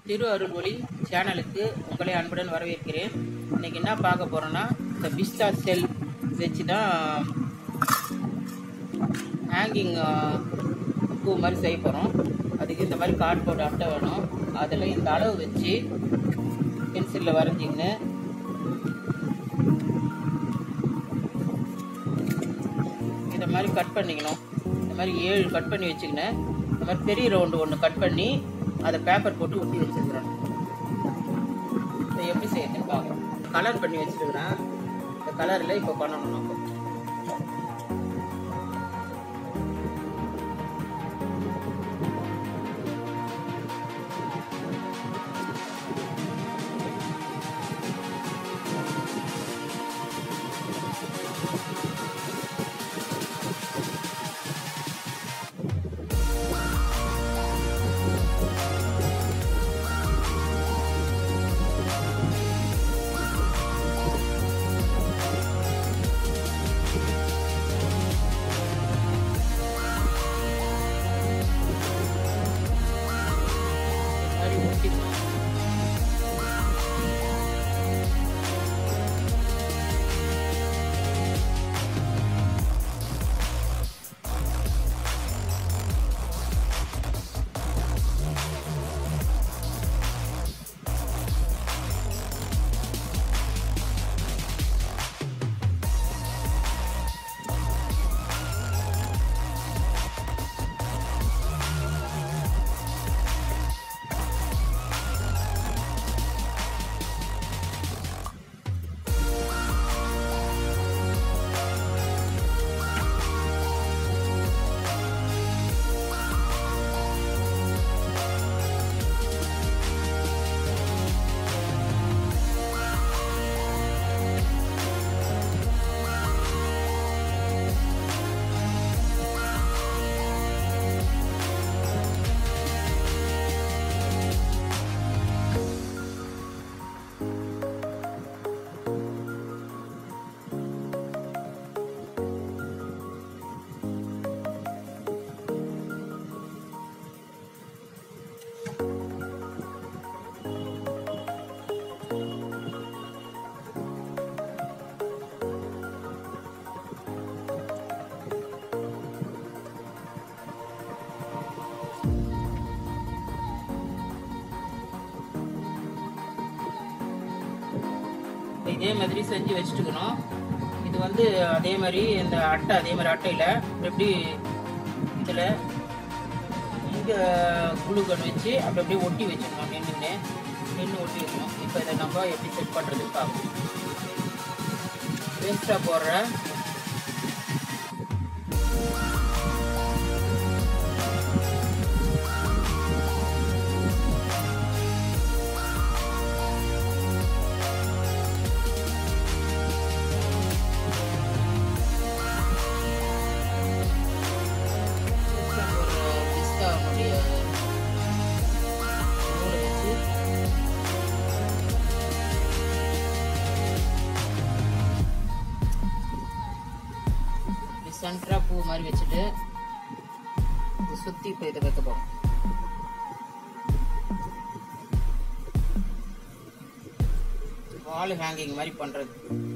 திரு அருள்மொழி சேனலுக்கு உங்களை அன்புடன் வரவேற்கிறேன் இன்னைக்கு என்ன பார்க்க போறோம்னா இந்த பிஸ்தா செல் வச்சு தான் ஹேங்கிங் பூ மாதிரி செய்ய போகிறோம் அதுக்கு இந்த மாதிரி கார்ட்போர்டு அட்டை வேணும் அதில் இந்த அளவு வச்சு பென்சிலில் வரைஞ்சிங்கன்னு இதை மாதிரி கட் பண்ணிக்கணும் இந்த மாதிரி ஏழு கட் பண்ணி வச்சுக்கினேன் இந்த மாதிரி பெரிய ரவுண்டு ஒன்று கட் பண்ணி அதை பேப்பர் போட்டு ஒட்டி வச்சுருக்குறேன் இதை எப்படி செய்யறதுன்னு பார்க்குறோம் கலர் பண்ணி வச்சுருக்கிறேன் இந்த கலரில் இப்போ பண்ணணும் நம்ம இந்த மாதிரி ஒட்டிக்கணும் இதே மாதிரி செஞ்சு வச்சுட்டுக்கணும் இது வந்து அதே மாதிரி இந்த அட்டை அதே மாதிரி அட்டையில் எப்படி இதில் இங்கே குளுகன் வச்சு அப்படி அப்படியே ஒட்டி வச்சுக்கணும் நின்றுன்னு நின்று ஒட்டி வைக்கணும் இப்போ இதை நம்ம எப்படி செட் பண்ணுறதுன்னு பார்க்கணும் வேஸ்ட்டாக போடுற வேஸ்ட்டாக போடுற பிஸ்தாவுடைய நூலை வச்சு இப்படி சென்டரா பூ மாதிரி வச்சுட்டு இது சுத்தி இப்போ இதை வைக்க போறோம் வால் ஹேங்கிங் மாதிரி பண்றது